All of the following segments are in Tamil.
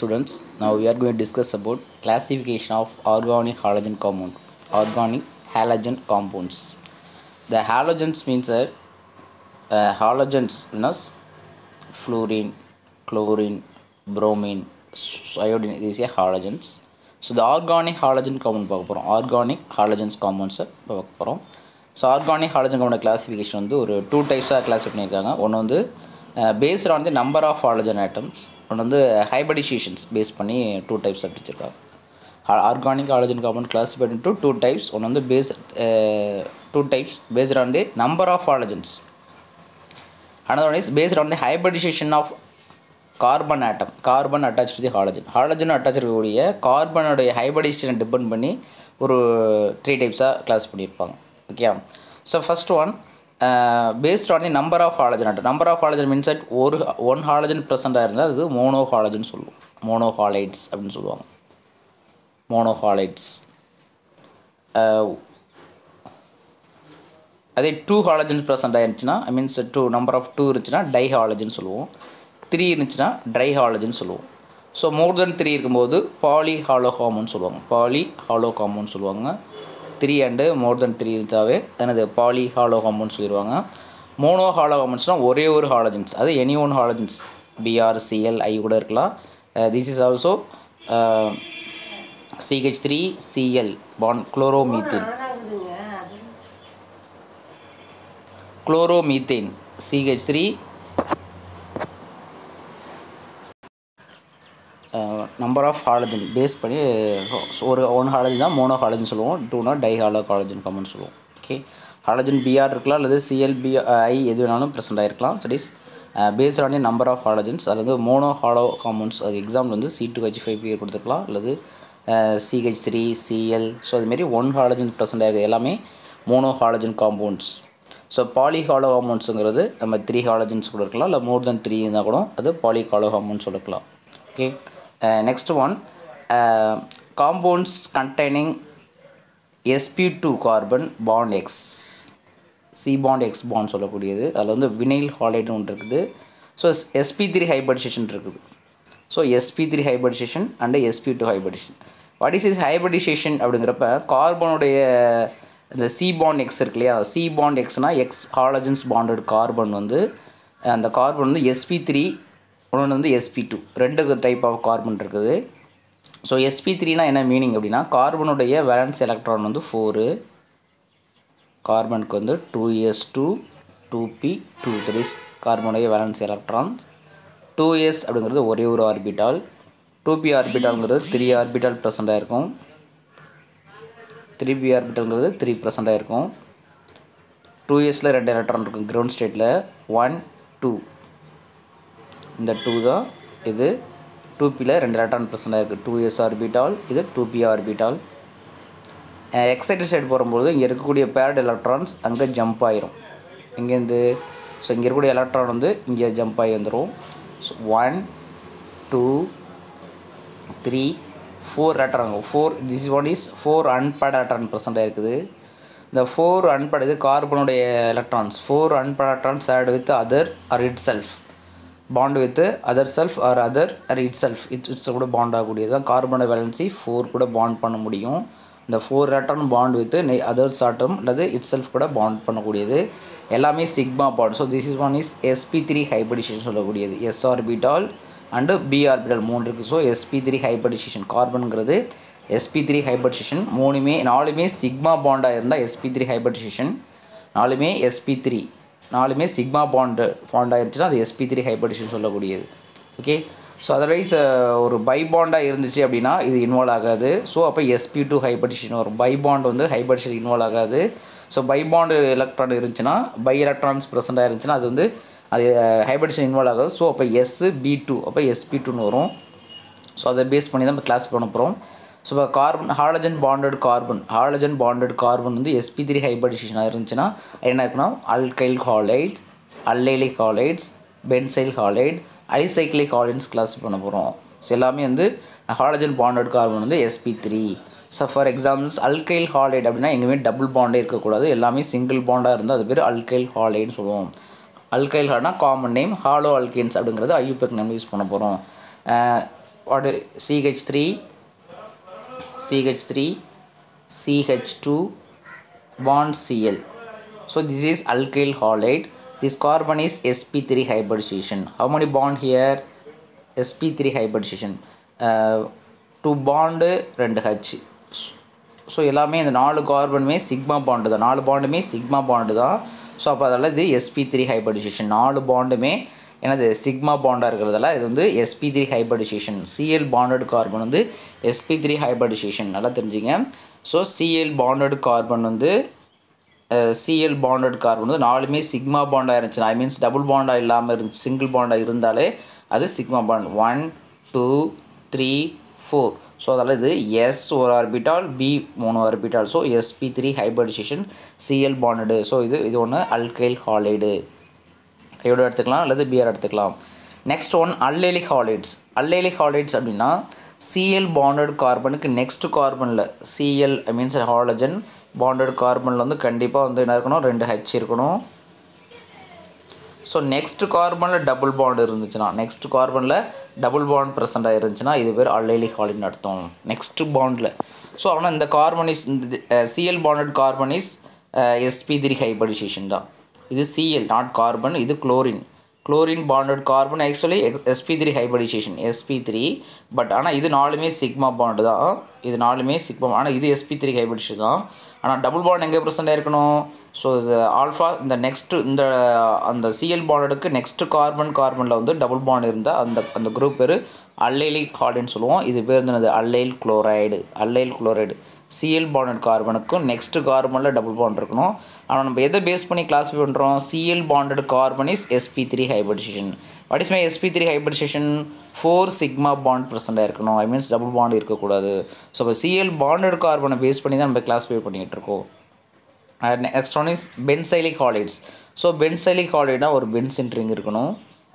students now we are going to discuss about classification of organic halogen compound organic halogen compounds the halogens means that uh, halogens means fluorine chlorine bromine s- iodine these are halogens so the organic halogen compound பார்க்க போகிறோம் organic halogens compounds பார்க்க போகிறோம் so organic halogen compound classification வந்து ஒரு டூ டைப்ஸாக கிளாஸிஃபை பண்ணியிருக்காங்க ஒன்று வந்து based on the number of halogen atoms ஒன்று வந்து ஹைபடிஷேஷன்ஸ் பேஸ் பண்ணி டூ டைப்ஸ் பிரிச்சிருக்காங்க organic halogen compound classified into two types ஒன்று வந்து base two types based on the number of halogens another one is based on the hybridization of carbon atom carbon attach to the halogen halogen attach இருக்கக்கூடிய கார்பனுடைய ஹைபரிடேஷனை டிபெண்ட் பண்ணி ஒரு த்ரீ டைப்ஸாக கிளாஸ் பண்ணியிருப்பாங்க okay so first one based on the number of halogen atom number of halogen means at ஒரு ஒன் ஹாலஜன் ப்ரெசென்ட்டாக இருந்தால் அது மோனோ ஹாலஜன் சொல்லுவோம் மோனோ ஹாலைட்ஸ் அப்படின்னு சொல்லுவாங்க மோனோ ஹாலைட்ஸ் அதே டூ ஹாலஜன்ஸ் ப்ரெசென்ட் ஆயிருந்துச்சுன்னா I means two number of two இருந்துச்சுன்னா டை ஹாலஜன் சொல்லுவோம் த்ரீ இருந்துச்சுன்னா ட்ரை ஹாலஜன் சொல்லுவோம் ஸோ மோர் தென் த்ரீ இருக்கும்போது பாலி ஹாலோ ஹார்மோன் சொல்லுவாங்க பாலி ஹாலோ ஹார்மோன் சொல்லுவாங்க three and more than three இருந்தாவே எனது பாலி ஹாலோ ஹார்மோன் சொல்லிடுவாங்க மோனோ ஹாலோ ஹார்மோன்ஸ்னால் ஒரே ஒரு ஹாலஜன்ஸ் அது any one halogens BR CL I கூட இருக்கலாம் this is also CH three CL பான் chloromethane chloromethane CH three number of halogen base பண்ணி ஒரு ஒன் ஹாலஜன் தான் மோனோ ஹாலஜன் சொல்லுவோம் டூனா டை ஹாலோ ஹாலஜன் காமன் சொல்லுவோம் ஓகே ஹாலஜன் பிஆர் இருக்கலாம் அல்லது சிஎல்பி ஐ எது வேணாலும் ப்ரெசென்ட் ஆகிருக்கலாம் studies based on number of halogens அது வந்து மோனோ ஹாலோ காம்பவுண்ட்ஸ் அது எக்ஸாம்பிள் வந்து C two H five B கொடுத்துருக்கலாம் அல்லது சிஹெச் த்ரீ சிஎல் ஸோ அதுமாரி ஒன் ஹாலஜன் ப்ரெசென்ட் ஆகிருக்கு எல்லாமே mono halogen compounds so poly halo ஹார்மோன்ஸுங்கிறது நம்ம த்ரீ ஹாலஜன்ஸ் கூட இருக்கலாம் இல்லை மோர் தென் த்ரீ இருந்தால் கூட அது பாலி ஹாலோ ஹார்மோன்ஸ் இருக்கலாம் okay next one compounds containing SP two carbon bond X C bond X bond சொல்லக்கூடியது அதில் வந்து வினைல் ஹாலைட்னு ஒன்று இருக்குது ஸோ எஸ்பி த்ரீ ஹைபரிடேஷன் இருக்குது so SP three hybridization and SP two hybridization what is is hybridization அப்படிங்கிறப்ப கார்பனுடைய இந்த சி பாண்ட் எக்ஸ் இருக்கு இல்லையா சி பாண்ட் எக்ஸ்னால் எக்ஸ் ஹாலஜன்ஸ் பாண்டட் கார்பன் வந்து அந்த கார்பன் வந்து எஸ்பி த்ரீ ஒன்று வந்து எஸ்பி டூ ரெண்டு டைப் ஆஃப் கார்பன் இருக்குது ஸோ எஸ்பி த்ரீனா என்ன மீனிங் அப்படின்னா கார்பனுடைய வேலன்ஸ் எலக்ட்ரான் வந்து ஃபோரு கார்பனுக்கு வந்து two S two two P two threes கார்பனுடைய வேலன்ஸ் எலக்ட்ரான்ஸ் டூ எஸ் அப்படிங்கிறது ஒரே ஒரு ஆர்பிட்டால் டூ பி ஆர்பிட்டால்ங்கிறது த்ரீ ஆர்பிட்டால் ப்ரெசண்ட்டாக இருக்கும் த்ரீ பி ஆர்பிட்டல்ங்கிறது த்ரீ பர்சண்ட்டாக இருக்கும் டூ இயர்ஸில் ரெண்டு எலக்ட்ரான் இருக்கும் கிரவுண்ட் ஸ்டேட்டில் ஒன் டூ இந்த டூ தான் இது டூ பியில் ரெண்டு எலக்ட்ரான் பர்சண்ட்டாக இருக்குது டூ இயர்ஸ் ஆர்பிட்டால் இது two P orbital excited side போகும்போது இங்கே இருக்கக்கூடிய பேரட் எலக்ட்ரான்ஸ் அங்கே ஜம்ப் ஆயிரும் இங்கேருந்து ஸோ இங்கே இருக்கக்கூடிய எலக்ட்ரான் வந்து இங்கே ஜம்ப் ஆகி வந்துடும் so one two three four electron four this one is four unpaired electron ப்ரெசென்ட்டாக இருக்குது இந்த ஃபோர் அன்பேட் இது கார்பனுடைய electrons four unpaired electrons add with other or itself bond with other self or other or itself it its கூட பாண்ட் ஆகக்கூடியது தான் கார்பனோட வேலன்சி ஃபோர் கூட பாண்ட் பண்ண முடியும் இந்த four electron bond with others atom அல்லது இட் செல்ஃப் கூட பாண்ட் பண்ணக்கூடியது எல்லாமே sigma bond so this is one is sp three hybridisation சொல்லக்கூடியது s orbital and p orbital மூணு இருக்குது ஸோ எஸ்பி த்ரீ ஹைபரிடேஷன் கார்பனுங்கிறது எஸ்பி த்ரீ ஹைபரிடேஷன் மூணுமே நாலுமே சிக்மா பாண்டாக இருந்தால் எஸ்பி த்ரீ ஹைபரிடேஷன் நாலுமே எஸ்பி த்ரீ நாலுமே சிக்மா பாண்டு பாண்ட் ஆயிருச்சுன்னா அது எஸ்பி த்ரீ ஹைபரிடேஷன் சொல்லக்கூடியது ஓகே ஸோ அதர்வைஸ் ஒரு பை பாண்டாக இருந்துச்சு அப்படின்னா இது இன்வால்வ் ஆகாது ஸோ அப்போ எஸ்பி டூ ஹைபரிடேஷன் வரும் பை பாண்ட் வந்து ஹைபரிடேஷன் இன்வால்வ் ஆகாது ஸோ பை பாண்டு எலக்ட்ரான் இருந்துச்சுன்னா பை எலக்ட்ரான்ஸ் ப்ரெசென்ட்டாக இருந்துச்சுன்னா அது வந்து அது ஹைபரிடேஷன் இன்வால்வ் ஆகாது ஸோ அப்போ எஸ் பி டூ அப்போ எஸ்பி டூன்னு வரும் ஸோ அதை பேஸ் பண்ணி தான் நம்ம கிளாஸ் பண்ண போகிறோம் ஸோ இப்போ carbon halogen bonded carbon halogen bonded carbon வந்து எஸ்பி த்ரீ ஹைபரிடேஷனாக இருந்துச்சுன்னா என்ன இருக்குன்னா alkyl halide allylic halides benzyl halide acyclic halides class பண்ண போகிறோம் ஸோ எல்லாமே வந்து ஹாலஜன் பாண்டட் கார்பன் வந்து SP three so for examples alkyl halide அப்படின்னா எங்கேயுமே டபுள் பாண்டே இருக்கக்கூடாது எல்லாமே சிங்கிள் பாண்டாக இருந்தால் அது பேர் அல்கைல் ஹாலைட்னு சொல்லுவோம் அல்கைல் ஹால்னா காமன் நேம் ஹாலோ அல்கேன்ஸ் அப்படிங்கிறது ஐயூபெக் நேம் யூஸ் பண்ண போகிறோம் what CH3 CH3 CH2 bond Cl so this is alkyl halide this carbon is sp3 hybridization how many bond here sp3 hybridization uh, two bond ரெண்டு ஹச் ஸோ எல்லாமே இந்த நாலு கார்பனுமே சிக்மா பாண்டு தான் நாலு பாண்டுமே சிக்மா பாண்டு தான் ஸோ அப்போ அதில் இது எஸ்பி த்ரீ ஹைபர்டிசேஷன் நாலு பாண்டுமே எனது சிக்மா பாண்டாக இருக்கிறதால இது வந்து SP three hybridisation CL bonded carbon வந்து எஸ்பி த்ரீ ஹைபர்டிசேஷன் நல்லா தெரிஞ்சுங்க ஸோ சிஎல் பாண்டட் கார்பன் வந்து சிஎல் பாண்டட் கார்பன் வந்து நாலுமே சிக்மா பாண்டாக இருந்துச்சு ஐ மீன்ஸ் டபுள் பாண்டாக இல்லாமல் இருந்துச்சு சிங்கிள் பாண்டாக இருந்தாலே அது sigma bond one two three four so அதில் இது எஸ் ஒரு ஆர்பிட்டால் பி மூணு orbital so SP three hybridisation CL bonded so இது இது ஒன்று அல்கைல் ஹாலைடு ஐயோட எடுத்துக்கலாம் அல்லது பிஆர் எடுத்துக்கலாம் next one allylic halides allylic halides அப்படின்னா சிஎல் பாண்டட் கார்பனுக்கு நெக்ஸ்ட் கார்பனில் CL I means halogen bonded கார்பனில் வந்து கண்டிப்பாக வந்து என்ன இருக்கணும் ரெண்டு ஹெச் இருக்கணும் ஸோ நெக்ஸ்ட் கார்பனில் டபுள் பாண்ட் இருந்துச்சுன்னா நெக்ஸ்ட் கார்பனில் டபுள் பாண்ட் ப்ரெசென்ட் ஆயிருந்துச்சுன்னா இது பேர் அல்லைலிக் ஹாலின் அர்த்தம் நெக்ஸ்ட் பாண்டில் ஸோ ஆனால் இந்த கார்பன் இஸ் இந்த CL bonded carbon is sp three hybridisation தான் இது சிஎல் நாட் கார்பன் இது chlorine chlorine bonded carbon actually sp three hybridisation SP three but ஆனால் இது நாலுமே சிக்மா பாண்டு தான் இது நாலுமே சிக்மா ஆனால் இது எஸ்பி த்ரீ ஹைபர்டிசேஷன் தான் ஆனால் டபுள் பாண்ட் எங்கே ப்ரெசென்ட் இருக்கணும் ஸோ ஆல்ஃபா இந்த நெக்ஸ்ட்டு இந்த அந்த சிஎல் பாண்டடுக்கு நெக்ஸ்ட் கார்பன் கார்பனில் வந்து டபுள் பாண்ட் இருந்தால் அந்த அந்த குரூப் பேர் அல்லைலிக் ஹார்டுன்னு சொல்லுவோம் இது பேர் என்னது allyl chloride allyl chloride CL bonded கார்பனுக்கும் நெக்ஸ்ட் கார்பனில் டபுள் பாண்ட் இருக்கணும் ஆனால் நம்ம எதை பேஸ் பண்ணி கிளாஸிஃபை பண்ணுறோம் CL bonded carbon is sp three hybridisation what is my sp three hybridisation four sigma bond ப்ரெசென்ட்டாக இருக்கணும் ஐ மீன்ஸ் டபுள் பாண்ட் இருக்கக்கூடாது ஸோ இப்போ சிஎல் பாண்டட் கார்பனை பேஸ் பண்ணி தான் நம்ம கிளாஸிஃபை பண்ணிகிட்டு இருக்கோம் next one is benzylic halides so benzylic ஹாலிட்னா ஒரு பென்சின் ரிங் இருக்கணும்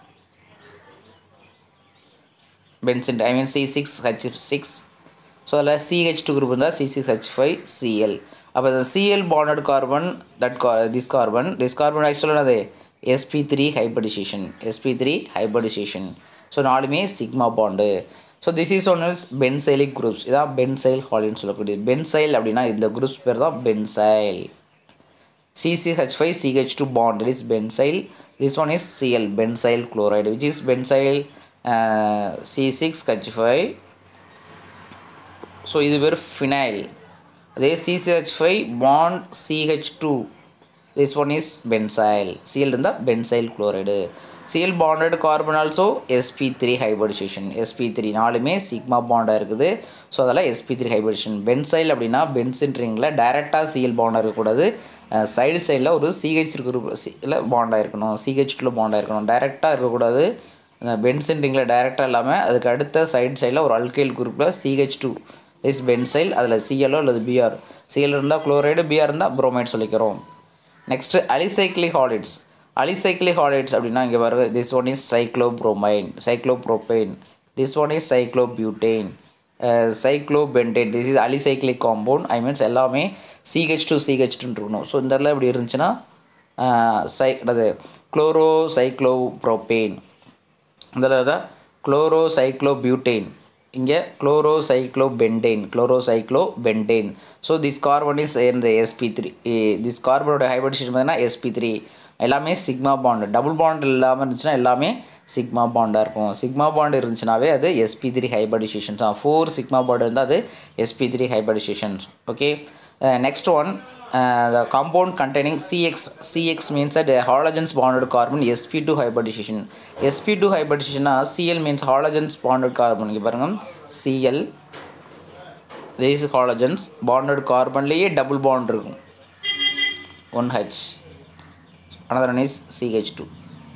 benzene I mean C six H six so அதில் சிஹெச் டூ குரூப் இருந்தால் C six H five C L அப்போ இந்த சிஎல் பாண்டட் கார்பன் தட் கா திஸ் கார்பன் திஸ் கார்பன் ஆக்சுவலாக அது SP three hybridisation SP three hybridization so நாலுமே sigma bond so this is one is benzylic groups இதான் பென்சைல் ஹாலின்னு சொல்லக்கூடியது பென்சைல் அப்படின்னா இந்த குரூப்ஸ் பேர் தான் benzyl CCH5 CH2 bond that is benzyl this one is Cl benzyl chloride which is benzyl uh, C6H5 so இது பேர் ஃபினைல் அதே CCH5 bond CH2 this one is benzyl Cl இருந்தால் benzyl chloride Cl bonded carbon also sp3 hybridization sp3 நாலுமே சிக்மா பாண்டாக இருக்குது ஸோ அதெல்லாம் sp3 hybridization பென்சைல் அப்படின்னா பென்சின் ரிங்கில் டைரெக்டாக சிஎல் பாண்டாக இருக்கக்கூடாது சைடு சைடில் ஒரு சிஹெச் இருக்கிற பாண்டாக இருக்கணும் சிஹெச்ல பாண்டாக இருக்கணும் டைரெக்டாக இருக்கக்கூடாது இந்த பென்சின் ரிங்கில் டைரெக்டாக இல்லாமல் அதுக்கு அடுத்த சைடு சைடில் ஒரு அல்கைல் குரூப்பில் சிஹெச் டூ இஸ் பென்சைல் அதில் சிஎல்ஓ அல்லது பிஆர் சிஎல் இருந்தால் குளோரைடு பிஆர் இருந்தால் புரோமைட் சொல்லிக்கிறோம் next alicyclic halides alicyclic halides அப்படின்னா இங்கே வருது this one is cyclopropane cyclopropane this one is cyclobutane cyclopentane this is alicyclic compound I means எல்லாமே சிஹெச் டூ சிஹெச் டூன்னு இருக்கணும் ஸோ இந்த இடத்துல இப்படி இருந்துச்சுன்னா சை அது குளோரோ சைக்ளோப்ரோபேன் இதில் தான் குளோரோ சைக்ளோபியூட்டேன் இங்கே chloro cyclopentane chloro cyclopentane so this carbon is இந்த எஸ்பி த்ரீ திஸ் கார்பனோட ஹைபிரிடேஷன் பார்த்தீங்கன்னா எஸ்பி த்ரீ எல்லாமே சிக்மா பாண்டு டபுள் பாண்ட் இல்லாமல் இருந்துச்சுன்னா எல்லாமே சிக்மா பாண்டாக இருக்கும் சிக்மா பாண்ட் இருந்துச்சுனாவே அது எஸ்பி த்ரீ ஹைபிரிடைசேஷன்ஸ் தான் ஃபோர் சிக்மா பாண்ட் இருந்தால் அது SP three hybridizations okay next one the compound containing CX CX means that uh, halogens bonded carbon sp2 hybridization sp2 hybridization Cl means halogens bonded carbon இங்கே பாருங்க Cl this is halogens bonded carbonலேயே double bond இருக்கும் 1H another one is CH2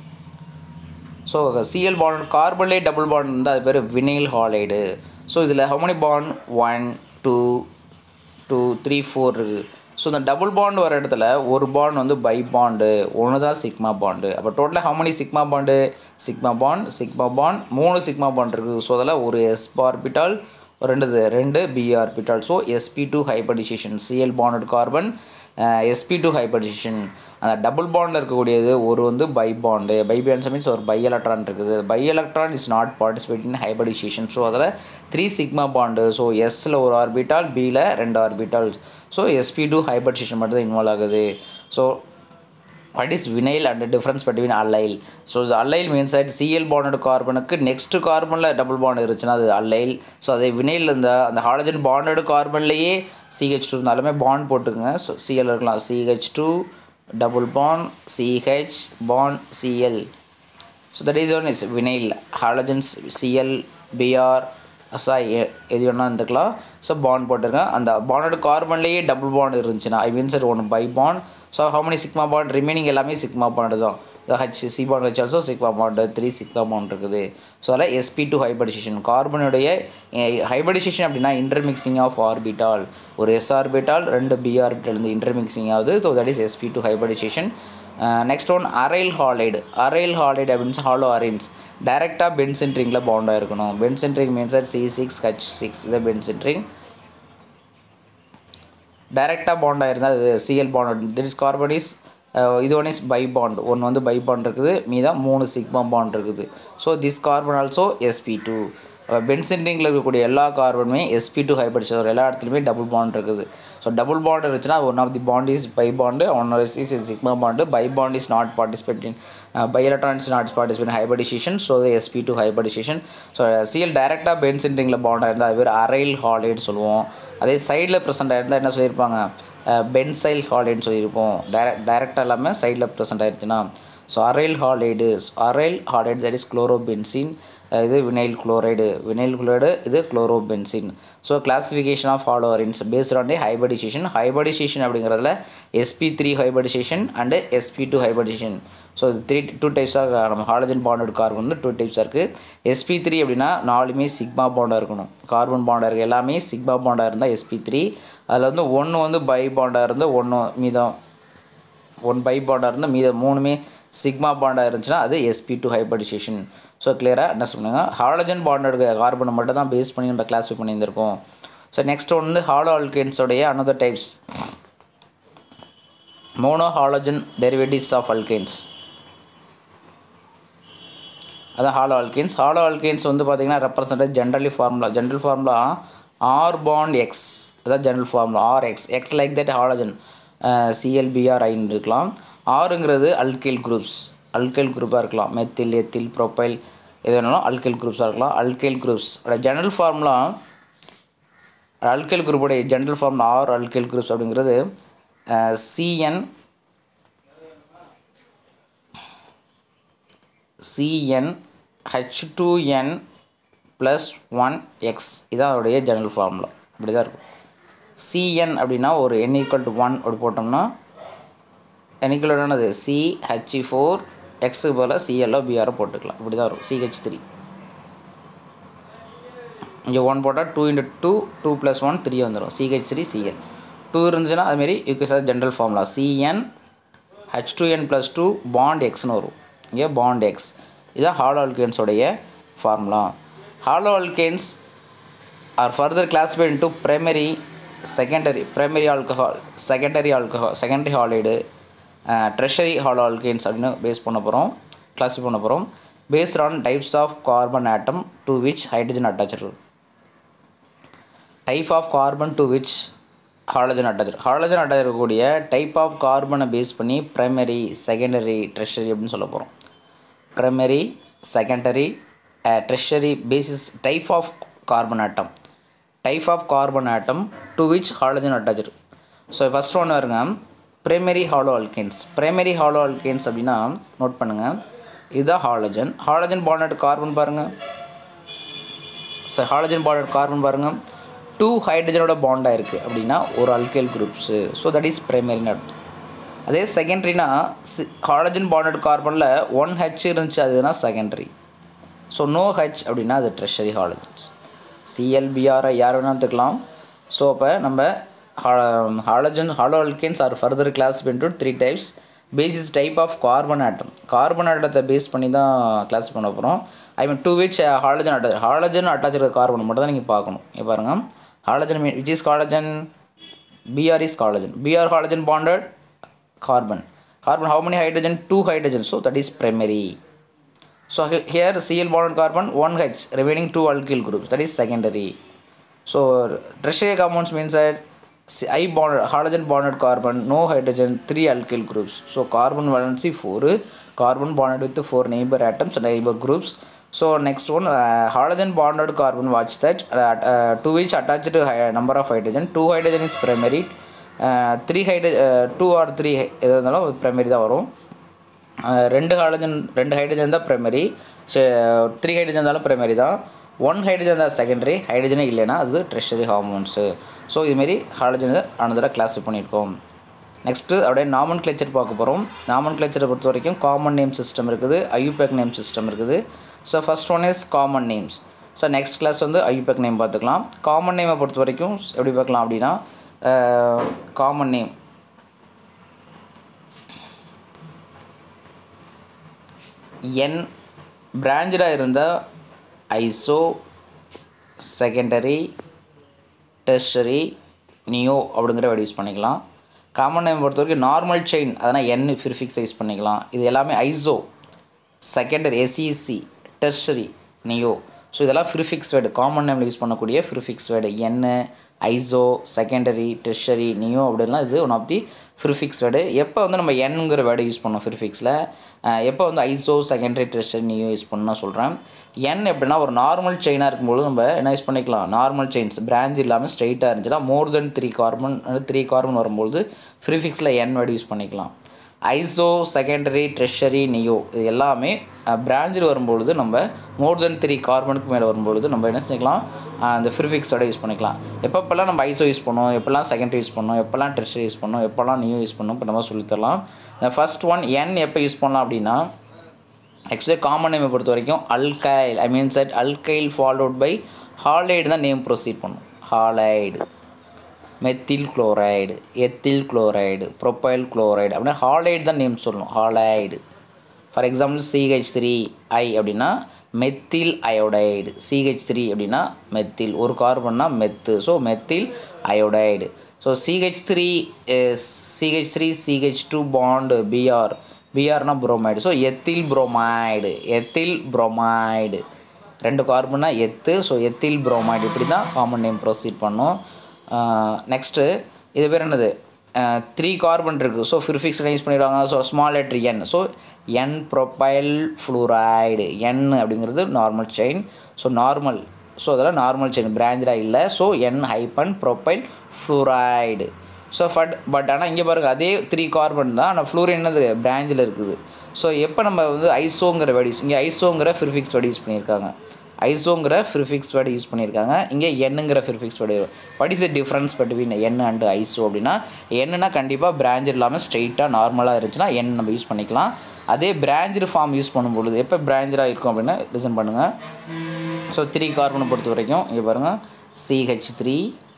so C L bond கார்பன்லேயே டபுள் பாண்ட் இருந்தால் அது பேர் வினைல் ஹாலைடு ஸோ இதில் how many bond one two two three four இருக்குது ஸோ இந்த டபுள் பாண்ட் வர இடத்துல ஒரு பாண்ட் வந்து பை பாண்டு ஒன்று தான் சிக்மா பாண்டு அப்போ டோட்டலாக how many sigma bond sigma bond sigma bond மூணு சிக்மா பாண்ட் இருக்குது ஸோ அதில் ஒரு எஸ் ஆர்பிட்டால் ரெண்டு ரெண்டு P orbital so SP two hybridization CL bonded carbon S P two hybridization அந்த டபுள் பாண்டில் இருக்கக்கூடியது ஒரு வந்து pi bond pi bonds means ஒரு பை எலக்ட்ரான் இருக்குது pi electron is not participate in hybridization so அதில் த்ரீ சிக்மா பாண்டு ஸோ எஸ்ஸில் ஒரு ஆர்பிட்டால் பியில் ரெண்டு ஆர்பிட்டால் ஸோ எஸ்பி டூ ஹைபர்டிஷேஷன் மட்டும் தான் இன்வால்வ் ஆகுது so what is vinyl and difference between allyl so allyl means that C L bonded கார்பனுக்கு நெக்ஸ்ட் கார்பனில் டபுள் பாண்ட் இருந்துச்சுன்னா அது அல்லைல் ஸோ அதே வினைல் இந்த அந்த ஹாலஜன் பாண்டட் கார்பன்லேயே சிஹெச் டூ இருந்தாலுமே பாண்ட் போட்டுக்குங்க ஸோ சிஎல் இருக்கலாம் C H two double bond C H bond C L so that is one is vinyl halogens C L B R சா எது வேணால் இருந்துக்கலாம் ஸோ பாண்ட் போட்டிருக்கேன் அந்த பாண்டோட கார்பன்லேயே டபுள் பாண்ட் இருந்துச்சுன்னா ஐ மீன்ஸ் இட் ஒன்று pi bond so how many sigma bond remaining எல்லாமே சிக்மா பாண்டு தான் ஹச் சி பாண்ட் வச்சு also sigma bond three sigma bond இருக்குது ஸோ அதில் எஸ்பி டூ ஹைபர்டிசேஷன் கார்பனுடைய ஹைபர்டிசேஷன் அப்படின்னா இன்டர்மிக்சிங் ஆஃப் ஆர்பிட்டால் ஒரு எஸ் ஆர்பிட்டால் ரெண்டு பி ஆர்பிட்டால் வந்து இன்டர்மிக்சிங் ஆகுது so that is SP two hybridisation next one aryl halide aryl halide அப்படின்னு ஹாலோ அரேன்ஸ் டைரெக்டாக பென்சென்ட்ரிங்கில் பாண்டாக இருக்கணும் பென்சென்ட்ரிங் means C six H six இதை பென்சென்ட்ரிங் டைரெக்டாக பாண்டாக இருந்தால் அது CL bond that is carbon is இது ஒன் இஸ் பை பாண்ட் ஒன்று வந்து பை பாண்ட் இருக்குது மீதம் மூணு சிக்மா பாண்ட் இருக்குது so this carbon also SP two பென்சென்டிங்கில் இருக்கக்கூடிய எல்லா கார்பனுமே எஸ்பி டூ ஹைபர்டிசர் எல்லா இடத்துலையுமே டபுள் பாண்ட் இருக்குது ஸோ டபுள் பாண்ட் இருந்துச்சுன்னா one of the bond is pi bond one is is sigma bond pi bond is not participate in pi electrons not participate hybridisation so SP two hybridisation so CL டைரெக்டாக பென்சென்டிங்கில் பாண்டாக இருந்தால் அது பேர் அரைல் ஹாலைடு சொல்லுவோம் அதே சைடில் ப்ரெசென்ட் ஆயிருந்தால் என்ன சொல்லியிருப்பாங்க பென்சைல் ஹாலைடுன்னு சொல்லியிருப்போம் டைரக்ட் டைரெக்டாக இல்லாமல் சைடில் ப்ரெசென்ட் ஆயிருச்சுன்னா so aryl halide aryl halide that is chlorobenzene இது வினைல் குளோரைடு வினைல் குளோரைடு இது chlorobenzene so classification of haloarenes based on the hybridisation hybridisation அப்படிங்கிறதுல SP three hybridisation and SP two hybridisation so இது த்ரீ டூ டைப்ஸாக நம்ம ஹாலஜன் பாண்டட் கார்பன் வந்து டூ டைப்ஸாக இருக்குது எஸ்பி த்ரீ அப்படின்னா நாலுமே சிக்மா பாண்டாக இருக்கணும் கார்பன் பாண்டாக இருக்குது எல்லாமே சிக்மா பாண்டாக இருந்தால் எஸ்பி த்ரீ அதில் வந்து ஒன்று வந்து பை பாண்டாக இருந்து ஒன்று மீதம் ஒன் பை பாண்டாக இருந்து மீதம் மூணுமே சிக்மா பாண்டாக இருந்துச்சுன்னா அது எஸ்பி டூ ஹைபர்டிசேஷன் ஸோ கிளியராக என்ன சொல்லுங்கள் ஹாலஜன் பாண்டட் கார்பனை மட்டும் தான் பேஸ் பண்ணி நம்ம கிளாஸிஃபை பண்ணியிருந்திருக்கோம் ஸோ நெக்ஸ்ட் வந்து ஹாலோ அல்கேன்ஸோடைய another types mono halogen derivatives of alkanes அதான் ஹாலோ அல்கேன்ஸ் ஹாலோ அல்கேன்ஸ் வந்து பார்த்திங்கன்னா represent generally formula general formula R bond X அதான் general formula R X X like that halogen CL BR ஐன்னு இருக்கலாம் ஆறுங்கிறது அல்கைல் குரூப்ஸ் அல்கைல் குரூப்பாக இருக்கலாம் மெத்தில் எத்தில் ப்ரொப்பைல் எது வேணாலும் அல்கைல் குரூப்ஸாக இருக்கலாம் alkyl groups general formula alkyl குரூப்போடைய general formula R alkyl groups அப்படிங்கிறது சிஎன் சிஎன் ஹெச் டூ என் ப்ளஸ் ஒன் எக்ஸ் இதான் அதோடைய ஜெனரல் ஃபார்முலா இப்படி தான் இருக்கும் சிஎன் அப்படின்னா ஒரு என் ஈக்குவல் டு ஒன் அப்படி போட்டோம்னா என் ஈக்குவல் என்னது சி ஹெச்இ ஃபோர் எக்ஸுக்கு போல் சிஎல்ஓ பிஆரோ போட்டுக்கலாம் இப்படி தான் இருக்கும் சிஹெச் த்ரீ இங்கே ஒன் போட்டால் two into two two plus one three வந்துடும் சிஹெச் த்ரீ சிஎல் டூ இருந்துச்சுன்னா அதுமாரி யூகே sir general formula C n H two என் ப்ளஸ் டூ பாண்ட் எக்ஸ்னு வரும் இங்கே பாண்ட் எக்ஸ் இதுதான் ஹாலோ அல்கேன்ஸோடைய formula halo alkanes are further classified into primary secondary primary alcohol secondary alcohol secondary halide tertiary halo alkanes அப்படின்னு பேஸ் பண்ண போகிறோம் கிளாஸிஃபை பண்ண போகிறோம் based on types of carbon atom to which hydrogen attach type of carbon to which halogen attached halogen attach இருக்கக்கூடிய டைப் ஆஃப் கார்பனை பேஸ் பண்ணி ப்ரைமரி செகண்டரி ட்ரெஷரி அப்படின்னு சொல்ல போகிறோம் primary secondary tertiary basis type of carbon atom type of carbon atom to which halogen attached so first ஒன்று வருங்க primary halo alkanes primary halo alkanes அப்படின்னா நோட் பண்ணுங்கள் இதுதான் ஹாலஜன் ஹாலஜன் பாண்டட் கார்பன் பாருங்கள் சார் ஹாலஜன் பாண்டட் கார்பன் பாருங்கள் டூ ஹைட்ரஜனோட பாண்டாக இருக்குது அப்படின்னா ஒரு alkyl groups so that is ப்ரைமரின்னு அர்த்தம் அதே செகண்டரினா சி ஹாலஜன் பாண்டட் கார்பனில் ஒன் ஹெச் இருந்துச்சு அதுனா செகண்டரி ஸோ நோ ஹெச் அப்படின்னா அது ட்ரெஷரி ஹாலஜன்ஸ் சிஎல்பிஆரை யார் வேணால் எடுத்துக்கலாம் ஸோ அப்போ நம்ம halogen halo alkanes are further class into three types basis type of carbon atom carbon ஆட்டத்தை பேஸ் பண்ணி தான் கிளாஸ் பண்ண போகிறோம் I mean to which halogen attach halogen attach இருக்கிற கார்பன் மட்டும் தான் நீங்கள் பார்க்கணும் இங்கே பாருங்கள் halogen mean which is halogen Br is collagen. Br collagen bonded carbon. Carbon, how many hydrogen? Two hydrogen. So that is primary. So he- here Cl bonded carbon, one H, remaining two alkyl groups. That is secondary. So tertiary compounds means that C- I bonded, halogen bonded carbon, no hydrogen, three alkyl groups. So carbon valency four, carbon bonded with four neighbor atoms, neighbor groups. So next one, uh, halogen bonded carbon. Watch that. Uh, uh, to which attached to hi- number of hydrogen. Two hydrogen is primary. Uh, three hydrogen, uh, two or three எது இருந்தாலும் primary தான் வரும் அஹ் ரெண்டு ஹாலஜன் ரெண்டு ஹைட்ரஜன் தான் ப்ரைமரி த்ரீ ஹைட்ரஜன் இருந்தாலும் ப்ரைமரி தான் ஒன் ஹைட்ரஜன் தான் செகண்டரி ஹைட்ரஜனே இல்லைன்னா அது ட்ரெஷரி ஹார்மோன்ஸு ஸோ இதுமாரி ஹாலஜன் அனதர கிளாஸ் பண்ணியிருக்கோம் நெக்ஸ்ட்டு அப்படியே நாமன் கிளச்சர் பார்க்க போகிறோம் நாமன் கிளச்சரை பொறுத்த வரைக்கும் காமன் நேம் சிஸ்டம் இருக்குது ஐயூபேக் நேம் சிஸ்டம் இருக்குது so first one is common names so next class வந்து ஐயூபேக் நேம் பார்த்துக்கலாம் காமன் நேமை பொறுத்த வரைக்கும் எப்படி பார்க்கலாம் அப்படின்னா காமன் நேம் என் பிராஞ்சடாக இருந்தால் ஐசோ செகண்டரி டெர்ஷரி நியோ அப்படிங்கிற வேர்டு யூஸ் பண்ணிக்கலாம் காமன் நேம் பொறுத்த வரைக்கும் நார்மல் செயின் அதனால் என் ஃபிரிஃபிக்ஸ் யூஸ் பண்ணிக்கலாம் இது எல்லாமே iso secondary S E C tertiary neo so இதெல்லாம் ஃபிரிஃபிக்ஸ் வேர்டு காமன் நேமில் யூஸ் பண்ணக்கூடிய prefix word n iso secondary tertiary neo அப்படின்லாம் இது one of the prefix word எப்போ வந்து நம்ம என்ங்கிற வேர்டு யூஸ் பண்ணோம் ஃபிரிஃபிக்ஸில் எப்போ வந்து iso secondary tertiary neo use பண்ணணும் சொல்கிறேன் என் எப்படின்னா ஒரு நார்மல் செயினாக இருக்கும்போது நம்ம என்ன யூஸ் பண்ணிக்கலாம் நார்மல் செயின்ஸ் பிரான்ச் இல்லாமல் ஸ்ட்ரைட்டாக இருந்துச்சுன்னா more than three carbon three carbon வரும்போது ஃப்ரீஃபிக்ஸில் என் வேர்டு யூஸ் பண்ணிக்கலாம் ஐசோ செகண்டரி ட்ரெஷரி நியோ இது எல்லாமே பிராஞ்சில் வரும்பொழுது நம்ம மோர் தென் த்ரீ கார்பனுக்கு மேலே வரும்பொழுது நம்ம என்ன செஞ்சுக்கலாம் அஹ் அந்த ஃப்ரிஃபிக்ஸோட யூஸ் பண்ணிக்கலாம் எப்பப்பெல்லாம் நம்ம ஐசோ யூஸ் பண்ணோம் எப்போல்லாம் செகண்டரி யூஸ் பண்ணோம் எப்போல்லாம் ட்ரெஷரி யூஸ் பண்ணோம் எப்போல்லாம் நியூ யூஸ் பண்ணோம் இப்போ நம்ம சொல்லித்தரலாம் இந்த ஃபர்ஸ்ட் ஒன் என் எப்போ யூஸ் பண்ணலாம் அப்படின்னா ஆக்சுவலி காமன் நேமை பொறுத்த வரைக்கும் alkyl I mean set alkyl followed by halide தான் நேம் ப்ரொசீட் பண்ணும் halide methyl chloride ethyl chloride propyl chloride அப்படின்னா ஹாலைடு தான் நேம் சொல்லணும் halide for example C H three I அப்படின்னா மெத்தில் அயோடைடு சிஹெச் த்ரீ அப்படின்னா மெத்தில் ஒரு கார்பன்னா meth so methyl iodide so C H three C H three C H two bond B R பிஆர்னா bromide so ethyl bromide ethyl bromide ரெண்டு கார்பன்னா எத்து ஸோ எத்தில் புரோமைடு இப்படி தான் காமன் நேம் ப்ரொசீட் பண்ணும் நெக்ஸ்ட்டு இது பேர் என்னது த்ரீ கார்பன் இருக்குது ஸோ ஃபிரிஃபிக்ஸ் யூஸ் பண்ணிடுவாங்க so small letter n so n propyl fluoride n அப்படிங்கிறது normal chain so normal so அதெல்லாம் நார்மல் செயின் பிராஞ்சடாக இல்லை so n hyphen propyl fluoride so but but ஆனால் இங்கே பாருங்கள் அதே த்ரீ கார்பன் தான் ஆனால் ஃப்ளூரின் என்னது பிராஞ்சில் இருக்குது ஸோ எப்போ நம்ம வந்து ஐசோங்கிற வேர்டு யூஸ் இங்கே ஐசோங்கிற ஃபிரிஃபிக்ஸ் வேர்டு யூஸ் பண்ணியிருக்காங்க ஐசோங்கிற ஃபிரிஃபிக்ஸ் வேர்டு யூஸ் பண்ணியிருக்காங்க இங்கே என்னங்கிற prefix word what is the difference between n and iso அப்படின்னா என்னன்னா கண்டிப்பாக பிராஞ்ச் இல்லாமல் ஸ்ட்ரெயிட்டாக நார்மலாக இருந்துச்சுன்னா என் நம்ம யூஸ் பண்ணிக்கலாம் அதே பிராஞ்சு ஃபார்ம் யூஸ் பண்ணும்பொழுது எப்போ பிராஞ்சராக இருக்கும் அப்படின்னா லிசன் பண்ணுங்கள் ஸோ த்ரீ கார்பனை பொறுத்த வரைக்கும் இங்கே பாருங்கள் C H three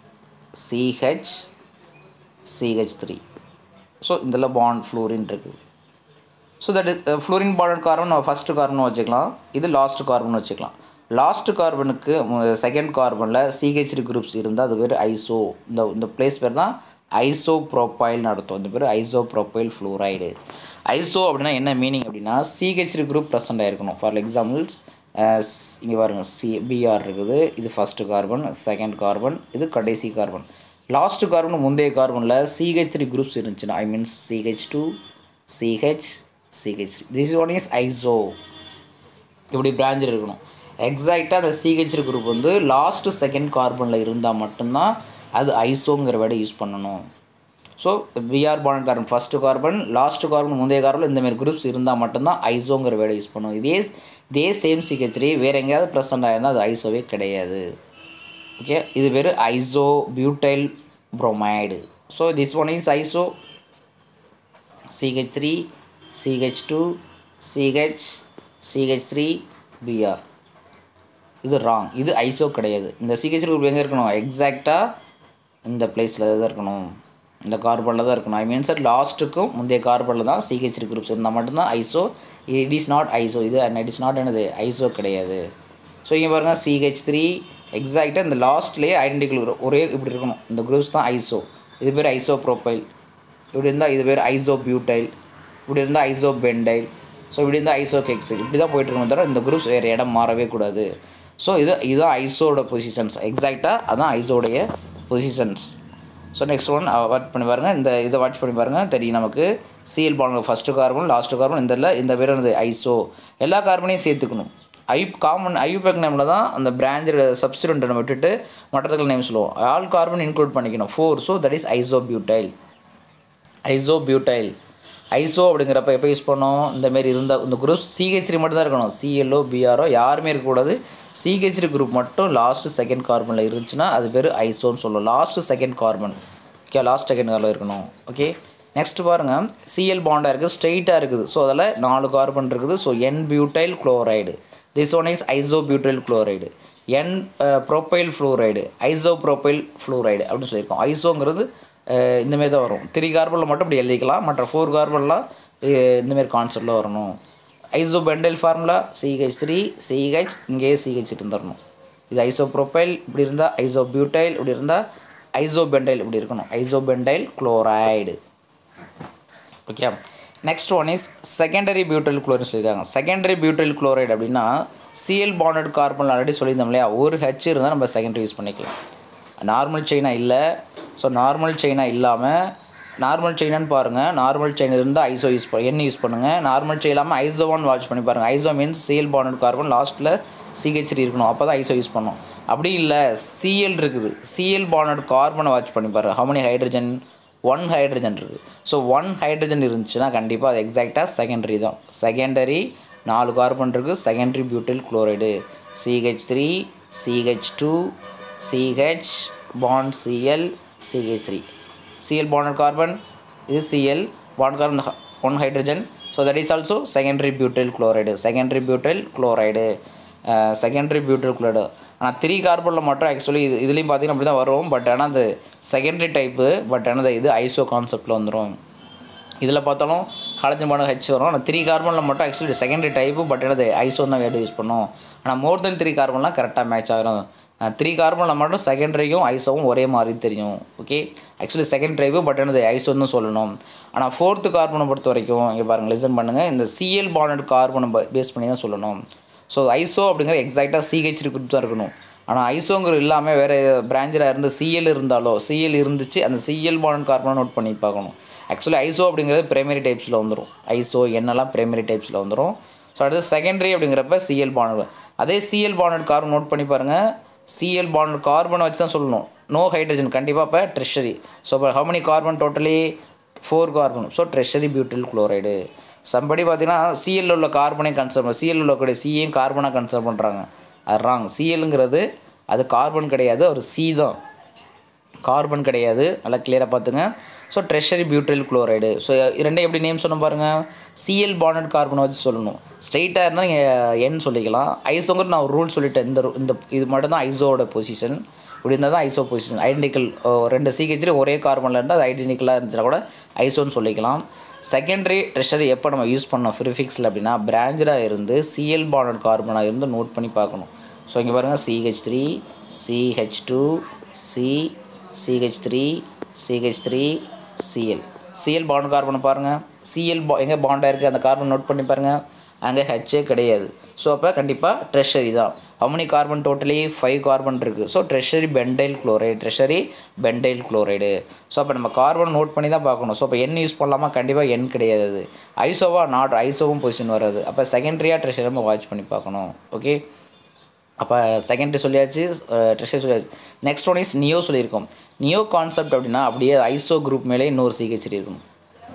C H C H three so இதில் பாண்ட் ஃப்ளூரின் இருக்குது so that fluorine bond carbon நம்ம ஃபஸ்ட்டு கார்பன் வச்சுக்கலாம் இது லாஸ்ட் கார்பன் வச்சுக்கலாம் லாஸ்ட் கார்பனுக்கு செகண்ட் கார்பனில் சிஹெச்டி குரூப்ஸ் இருந்தால் அது பேர் ஐசோ இந்த இந்த பிளேஸ் பேர் தான் ஐசோ ப்ரோப்பைல்னு அர்த்தம் இந்த பேர் ஐசோ ப்ரோப்பைல் ஃப்ளூரைடு ஐசோ அப்படின்னா என்ன மீனிங் அப்படின்னா சிஹெச்டி குரூப் ப்ரெசென்ட் ஆகிருக்கணும் ஃபார் எக்ஸாம்பிள்ஸ் இங்கே பாருங்கள் சி பிஆர் இருக்குது இது ஃபஸ்ட்டு கார்பன் செகண்ட் கார்பன் இது கடைசி கார்பன் லாஸ்ட் கார்பன் முந்தைய கார்பனில் சிஹெச் த்ரீ குரூப்ஸ் இருந்துச்சுன்னா I means C H two C H C H this one is iso இப்படி பிராஞ்சில் இருக்கணும் எக்ஸாக்டாக அந்த சிஹெச் குரூப் வந்து லாஸ்ட்டு செகண்ட் கார்பனில் இருந்தால் மட்டும்தான் அது ஐசோங்கிற வேர்டை யூஸ் பண்ணணும் so B R bond carbon first carbon last carbon முந்தைய கார்பன் இந்தமாரி குரூப்ஸ் இருந்தால் மட்டும்தான் ஐசோங்கிற வேர்டை யூஸ் பண்ணும் இதே இதே சேம் சிஹெச் த்ரீ வேறு எங்கேயாவது ப்ரெசென்ட் ஆயிருந்தால் அது ஐசோவே கிடையாது ஓகே இது பேர் iso butyl bromide so this one is iso C H three C H two C H C H three B R இது ராங் இது ஐசோ கிடையாது இந்த சிஹெச் குரூப் எங்கே இருக்கணும் எக்ஸாக்டாக இந்த பிளேஸில் தான் இருக்கணும் இந்த கார்பனில் தான் இருக்கணும் ஐ மீன்ஸ் லாஸ்ட்டுக்கும் முந்தைய கார்பனில் தான் சிஹெச் குரூப்ஸ் இருந்தால் மட்டும்தான் iso it is not iso இது இட் இஸ் நாட் என்னது ஐசோ கிடையாது ஸோ இங்கே பாருங்கள் சிஹெச் த்ரீ எக்ஸாக்டாக இந்த லாஸ்ட்லேயே ஐடென்டிக்கல் ஒரே இப்படி இருக்கணும் இந்த குரூப்ஸ் தான் ஐசோ இது பேர் ஐசோப்ரோப்பைல் இப்படி இருந்தால் இது பேர் ஐசோபியூட்டைல் இப்படி இருந்தால் ஐசோபெண்டைல் ஸோ இப்படி இருந்தால் ஐசோகெக்ஸில் இப்படி தான் போயிட்டு இருக்கணும் தவிர இந்த குரூப்ஸ் வேறு இடம் மாறவே கூடாது ஸோ இது இதுதான் ஐசோட பொசிஷன்ஸ் எக்ஸாக்டாக அதான் ஐசோடைய positions so next one watch பண்ணி பாருங்கள் இந்த இதை வாட்ச் பண்ணி பாருங்கள் தெரியும் நமக்கு C L bond first carbon last carbon இந்த இதில் இந்த பேர் என்னது ஐசோ எல்லா கார்பனையும் சேர்த்துக்கணும் ஐ காமன் ஐயூபேக் நேமில் தான் அந்த பிராஞ்சோட சப்ஸ்டிடென்ட்டை விட்டுட்டு மற்றதுக்கு நேம் சொல்லுவோம் ஆல் கார்பன் இன்க்ளூட் பண்ணிக்கணும் four so that is isobutyl isobutyl iso அப்படிங்கிறப்ப எப்போ யூஸ் பண்ணோம் இந்த மாதிரி இருந்தால் இந்த குரூப் சிஹெச்ரி மட்டும் தான் இருக்கணும் சிஎல்ஓ பிஆர்ஓ யாருமே இருக்கக்கூடாது சிஹெச்ரி குரூப் மட்டும் லாஸ்ட்டு செகண்ட் கார்பனில் இருந்துச்சுன்னா அது பேர் ஐசோன்னு சொல்லுவோம் last second carbon okay last second carbon இருக்கணும் ஓகே நெக்ஸ்ட் பாருங்கள் சிஎல் பாண்டாக இருக்குது ஸ்ட்ரெயிட்டாக இருக்குது ஸோ அதில் நாலு கார்பன் இருக்குது so n butyl chloride this one is iso butyl chloride n propyl fluoride iso propyl fluoride அப்படின்னு சொல்லியிருக்கோம் ஐசோங்கிறது இந்தமாரி தான் வரும் த்ரீ கார்பனில் மட்டும் இப்படி எழுதிக்கலாம் மற்ற ஃபோர் கார்பன்லாம் இந்தமாரி கான்செப்டில் வரணும் iso pentyl formula C H three C H இங்கேயே சிஹெச் இருந்துடணும் இது ஐசோ ப்ரோப்பைல் இப்படி இருந்தால் ஐசோ பியூட்டைல் இப்படி இருந்தால் ஐசோ பெண்டைல் இப்படி இருக்கணும் iso pentyl chloride okay next one is secondary butyl chloride சொல்லியிருக்காங்க செகண்டரி பியூட்டைல் குளோரைடு அப்படின்னா சிஎல் பாண்டட் கார்பன் ஆல்ரெடி சொல்லியிருந்தோம் இல்லையா ஒரு ஹெச் இருந்தால் நம்ம செகண்டரி யூஸ் பண்ணிக்கலாம் நார்மல் செயினாக இல்லை ஸோ நார்மல் செயினாக இல்லாமல் நார்மல் செயினான்னு பாருங்கள் நார்மல் செயின் இருந்தால் ஐசோ யூஸ் பண்ண என்ன யூஸ் பண்ணுங்கள் நார்மல் செயின் இல்லாமல் ஐசோவான் வாட்ச் பண்ணி பாருங்கள் iso means C L bonded carbon லாஸ்ட்டில் சிஹெச்டி இருக்கணும் அப்போ தான் ஐசோ யூஸ் பண்ணணும் அப்படி இல்லை சிஎல் இருக்குது சிஎல் பாண்டட் கார்பனை வாட்ச் பண்ணி பாருங்கள் ஹவுமனி ஹைட்ரஜன் ஒன் ஹைட்ரஜன் இருக்குது ஸோ ஒன் ஹைட்ரஜன் இருந்துச்சுன்னா கண்டிப்பாக அது எக்ஸாக்டாக செகண்டரி தான் செகண்டரி நாலு கார்பன் இருக்குது secondary butyl chloride C H three C H two C H bond C L C H three C L bonded carbon இது C L bond carbon one hydrogen so that is also secondary butyl chloride secondary butyl chloride secondary butyl chloride ஆனால் த்ரீ கார்பனில் மட்டும் ஆக்சுவலி இது இதுலேயும் பார்த்தீங்கன்னா அப்படி தான் வரும் பட் ஆனால் அது செகண்டரி டைப்பு பட் ஆனால் இது ஐசோ கான்செப்டில் வந்துடும் இதில் பார்த்தாலும் ஹாலஜன் பாண்ட் ஹெச் வரும் ஆனால் த்ரீ கார்பனில் மட்டும் ஆக்சுவலி செகண்டரி டைப்பு பட் என்னது ஐசோ தான் வேர்டு யூஸ் பண்ணும் ஆனால் மோர் தென் த்ரீ கார்பன்லாம் கரெக்டாக மேட்ச் ஆகிரும் த்ரீ கார்பனில் மட்டும் செகண்டரியும் ஐசோவும் ஒரே மாதிரி தெரியும் okay actually second type but என்னது ஐசோன்னு சொல்லணும் ஆனால் ஃபோர்த்து கார்பனை பொறுத்த வரைக்கும் இங்கே பாருங்கள் லிசன் பண்ணுங்கள் இந்த சிஎல் பாண்டட் கார்பனை பேஸ் பண்ணி தான் சொல்லணும் ஸோ ஐசோ அப்படிங்கிற எக்ஸாக்டாக சிஹெச் குரூப் தான் இருக்கணும் ஆனால் ஐசோங்கிற இல்லாமல் வேறு பிராஞ்சில் இருந்து சிஎல் இருந்தாலோ சிஎல் இருந்துச்சு அந்த சிஎல் பாண்ட் கார்பனை நோட் பண்ணி பார்க்கணும் ஆக்சுவலி ஐசோ அப்படிங்கிறது பிரைமரி டைப்ஸில் வந்துடும் ஐசோ என்னெல்லாம் பிரைமரி டைப்ஸில் வந்துடும் ஸோ அடுத்து செகண்டரி அப்படிங்கிறப்ப சிஎல் பாண்ட் அதே சிஎல் பாண்டட் கார்பன் நோட் பண்ணி பாருங்கள் சிஎல் பாண்ட் கார்பனை வச்சு தான் சொல்லணும் நோ ஹைட்ரஜன் கண்டிப்பாக இப்போ ட்ரெஷரி ஸோ இப்போ how many carbon totally four carbon so tertiary butyl chloride somebody பார்த்தீங்கன்னா சிஎல் உள்ள கார்பனையும் கன்சிடர் சிஎல் உள்ள கூட சிஏயும் கார்பனாக கன்சிடர் பண்ணுறாங்க அது ராங் சிஎல்ங்கிறது அது கார்பன் கிடையாது ஒரு சி தான் கார்பன் கிடையாது நல்லா கிளியராக பார்த்துங்க so tertiary butyl chloride so ரெண்டையும் எப்படி நேம் சொன்ன பாருங்கள் சிஎல் பாண்டட் கார்பனை வச்சு சொல்லணும் ஸ்ட்ரைட்டாக இருந்தால் நீங்கள் என் சொல்லிக்கலாம் ஐசோங்கிற நான் ஒரு ரூல் சொல்லிட்டேன் இந்த ru- இந்த இது மட்டும் தான் ஐசோவோட பொசிஷன் இப்படி இருந்தால் தான் ஐசோ பொசிஷன் ஐடென்டிக்கல் ரெண்டு சிஹெச்லேயும் ஒரே கார்பனில் இருந்தால் அது ஐடென்டிக்கலாக இருந்துச்சுன்னா கூட ஐசோன்னு சொல்லிக்கலாம் செகண்டரி ட்ரெஷரி எப்போ நம்ம யூஸ் பண்ணோம் ஃப்ரிஃபிக்ஸில் அப்படின்னா பிராஞ்சடாக இருந்து சிஎல் பாண்டட் கார்பனாக இருந்து நோட் பண்ணி பார்க்கணும் ஸோ இங்கே பாருங்கள் C H three C H two C C H three C H three C L C L bond கார்பனை பாருங்கள் சிஎல் பா எங்கே பாண்டாக இருக்குது அந்த கார்பன் நோட் பண்ணி பாருங்கள் அங்கே ஹெச்சே கிடையாது ஸோ அப்போ கண்டிப்பாக ட்ரெஷரி தான் how many carbon totally five carbon இருக்குது so tertiary pentyl chloride tertiary pentyl chloride so அப்போ நம்ம கார்பன் நோட் பண்ணி தான் பார்க்கணும் ஸோ அப்போ என் யூஸ் பண்ணலாமா கண்டிப்பாக என் கிடையாது அது ஐசோவா நாட் ஐசோவும் பொசிஷன் வராது அப்போ செகண்டரியாக ட்ரெஷரி நம்ம வாட்ச் பண்ணி பார்க்கணும் ஓகே அப்போ செகண்டரி சொல்லியாச்சு ட்ரெஷரி சொல்லியாச்சு நெக்ஸ்ட் ஒன் இஸ் நியோ சொல்லியிருக்கோம் நியோ கான்செப்ட் அப்படின்னா அப்படியே ஐசோ குரூப் மேலே இன்னொரு சிஹெச்ரி இருக்கணும்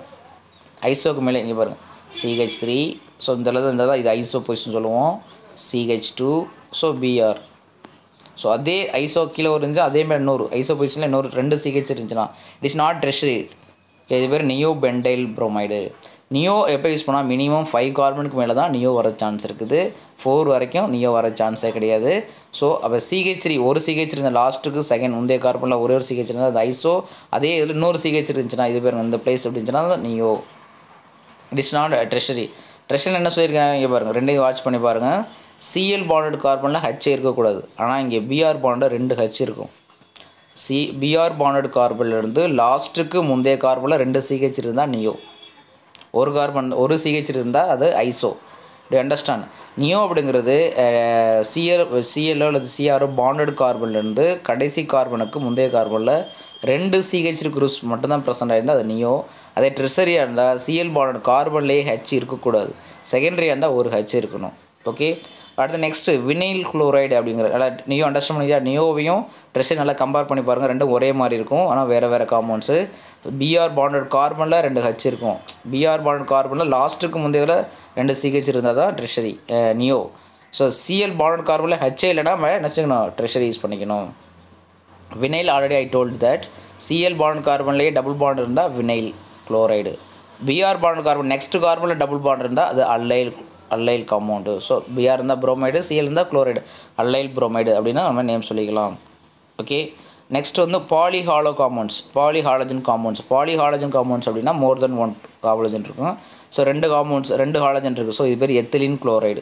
ஐசோக்கு மேலே இங்கே பாருங்கள் சிஹெச் த்ரீ ஸோ இந்த இடத்துல இந்த தான் இது ஐசோ பொசிஷன் சொல்லுவோம் C H two so B R so அதே ஐசோ கீழே ஒரு இருந்துச்சு அதே மாதிரி இன்னொரு ஐசோ பொசிஷனில் இன்னொரு ரெண்டு சிஹெச் இருந்துச்சுன்னா இட் இஸ் நாட் ட்ரெஷரி இது பேர் நியோ பெண்டைல் ப்ரோமைடு நியோ எப்போ யூஸ் பண்ணால் மினிமம் ஃபைவ் கார்பனுக்கு மேலே தான் நியோ வர சான்ஸ் இருக்குது ஃபோர் வரைக்கும் நியோ வர சான்ஸே கிடையாது ஸோ அப்போ சிஹெச் த்ரீ ஒரு சிஹெச் இருந்த லாஸ்ட்டுக்கு செகண்ட் முந்தைய கார்பனில் ஒரே ஒரு சிஹெச் இருந்தால் அது ஐசோ அதே இதில் இன்னொரு சிஹெச் இருந்துச்சுன்னா இது பேர் இந்த பிளேஸ் எப்படி இருந்துச்சுன்னா அது neo it is not tertiary tertiary என்ன சொல்லியிருக்காங்க இங்கே பாருங்கள் ரெண்டையும் வாட்ச் பண்ணி பாருங்கள் சிஎல் பாண்டட் கார்பனில் ஹச் இருக்கக்கூடாது ஆனால் இங்கே பிஆர் பாண்டில் ரெண்டு ஹச் இருக்கும் சி பிஆர் பாண்டட் கார்பன்லேருந்து லாஸ்ட்டுக்கு முந்தைய கார்பனில் ரெண்டு சிஹெச் இருந்தால் நியோ ஒரு கார்பன் ஒரு சிஹெச் இருந்தால் அது ஐசோ டு அண்டர்ஸ்டாண்ட் நியோ அப்படிங்கிறது சிஎல் சிஎல்ஓ அல்லது சிஆர்ஓ பாண்டட் கார்பன்லேருந்து கடைசி கார்பனுக்கு முந்தைய கார்பனில் ரெண்டு சிஹெச் குரூப்ஸ் மட்டும்தான் ப்ரெசென்ட் ஆயிருந்தால் அது நியோ அதே ட்ரெஸரியாக இருந்தால் சிஎல் பாண்டட் கார்பன்லேயே ஹெச் இருக்கக்கூடாது செகண்டரியாக இருந்தால் ஒரு ஹெச் இருக்கணும் ஓகே அடுத்து நெக்ஸ்ட்டு வினைல் குளோரைடு அப்படிங்கிற நல்லா நியோ அண்டர்ஸ்டாண்ட் பண்ணியா நியோவையும் ட்ரெஸ்ஸை நல்லா கம்பேர் பண்ணி பாருங்கள் ரெண்டும் ஒரே மாதிரி இருக்கும் ஆனால் வேறு வேறு காம்பவுண்ட்ஸு பிஆர் பாண்டட் கார்பனில் ரெண்டு ஹச் இருக்கும் பிஆர் பாண்டட் கார்பனில் லாஸ்ட்டுக்கு முந்தையதில் ரெண்டு சிஹெச் இருந்தால் தான் tertiary neo so CL bonded கார்பனில் ஹெச்ஏ இல்லைனா நம்ம என்ன செய்யணும் ட்ரெஷரி யூஸ் பண்ணிக்கணும் vinyl already I told that C L bond கார்பன்லேயே டபுள் பாண்ட் இருந்தால் vinyl chloride B R bond carbon next கார்பனில் டபுள் பாண்ட் இருந்தால் அது allyl allyl compound so B R இருந்தால் புரோமைடு சிஎல் இருந்தால் குளோரைடு அல்லைல் புரோமைடு அப்படின்னா நம்ம நேம் சொல்லிக்கலாம் ஓகே நெக்ஸ்ட் வந்து polyhalo compounds polyhalogen compounds polyhalogen compounds அப்படின்னா மோர் தென் ஒன் ஹாலஜன் இருக்கும் ஸோ ரெண்டு காம்பவுண்ட்ஸ் ரெண்டு ஹாலஜன் இருக்குது ஸோ இது பேர் எத்திலின் குளோரைடு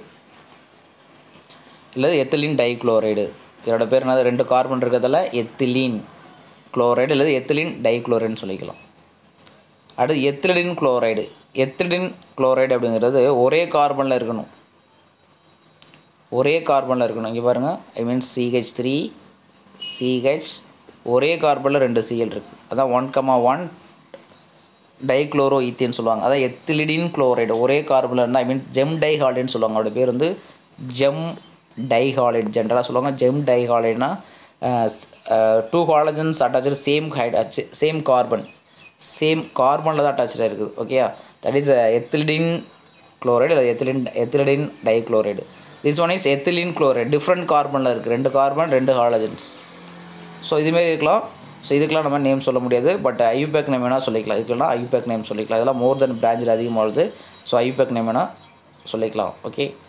இல்லை எத்திலின் டைக்ளோரைடு இதோட பேர் என்னது ரெண்டு கார்பன் இருக்கிறதால எத்திலீன் குளோரைடு அல்லது எத்திலின் டைக்ளோரைடுன்னு சொல்லிக்கலாம் அடுத்து எத்திலின் குளோரைடு எத்திலின் குளோரைடு அப்படிங்கிறது ஒரே கார்பனில் இருக்கணும் ஒரே கார்பனில் இருக்கணும் இங்கே பாருங்கள் I mean CH three CH ஒரே கார்பனில் ரெண்டு சிஎல் இருக்குது அதான் ஒன் கமா ஒன் டைக்ளோரோ ஈத்தேன்னு சொல்லுவாங்க அதான் எத்திலிடின் குளோரைடு ஒரே கார்பனில் இருந்தால் ஐ மீன் ஜெம் டைஹாலைடுன்னு சொல்லுவாங்க அவரோட பேர் வந்து ஜெம் டைஹாலைடு ஜென்ரலாக சொல்லுவாங்க ஜெம் டைஹாலைட்னா டூ ஹாலஜன்ஸ் அட்டாச்சு சேம் ஹைட் சேம் கார்பன் சேம் கார்பனில் தான் அட்டாச்சாக இருக்குது okay that is ethylidene chloride இல்லை ethylene ethylidene dichloride this one is ethylene chloride different கார்பனில் இருக்குது ரெண்டு கார்பன் ரெண்டு ஹாலஜன்ஸ் ஸோ இதுமாரி இருக்கலாம் ஸோ இதுக்கெலாம் நம்ம நேம் சொல்ல முடியாது பட் ஐயூபேக் நேம் வேணால் சொல்லிக்கலாம் இதுக்கெல்லாம் ஐயூபேக் நேம் சொல்லிக்கலாம் இதெல்லாம் மோர் தென் பிரான்ச்சில் அதிகமாகுது ஸோ ஐயூபேக் நேம் வேணால் சொல்லிக்கலாம் ஓகே